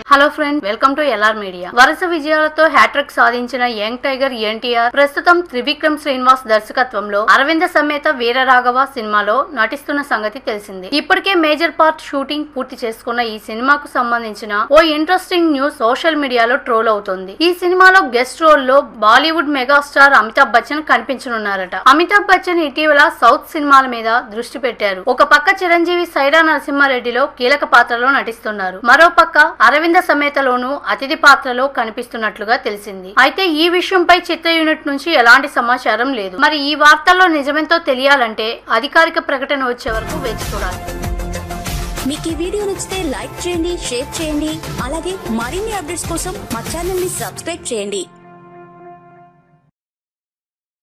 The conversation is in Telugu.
hello friend welcome to LR media వరుస విజయాలతో హ్యాట్రిక్ సాధించిన యంగ్ టైగర్ ఎన్టీఆర్ ప్రస్తుతం త్రివిక్రమ్ శ్రీనివాస్ దర్శకత్వంలో అరవింద సమేత వీరరాఘవ సినిమాలో నటిస్తున్న సంగతి తెలిసింది ఇప్పటికే మేజర్ పార్ట్ షూటింగ్ పూర్తి చేసుకున్న ఈ సినిమాకు సంబంధించిన ఓ ఇంట్రెస్టింగ్ న్యూస్ సోషల్ మీడియాలో ట్రోల్ అవుతోంది ఈ సినిమాలో గెస్ట్ రోల్ లో బాలీవుడ్ మెగాస్టార్ అమితాబ్ బచ్చన్ కనిపించనున్నారట అమితాబ్ బచ్చన్ ఇటీవల సౌత్ సినిమాల మీద దృష్టి పెట్టారు ఒక పక్క చిరంజీవి సైరా నరసింహారెడ్డిలో కీలక పాత్రలో నటిస్తున్నారు మరో పక్క అరవింద సమేతలోనూ అతిథి పాత్రలో కనిపిస్తున్నట్లుగా తెలిసింది అయితే ఈ విషయంపై చిత్ర యూనిట్ నుంచి ఎలాంటి సమాచారం లేదు మరి ఈ వార్తల్లో నిజమెంతో తెలియాలంటే అధికారిక ప్రకటన వచ్చే వరకు వేచి చూడాలి మీకు ఈ వీడియో నచ్చితే లైక్ చేయండి షేర్ చేయండి అలాగే మరిన్ని అప్డేట్స్ కోసం మా ఛానల్ ని సబ్స్క్రైబ్ చేయండి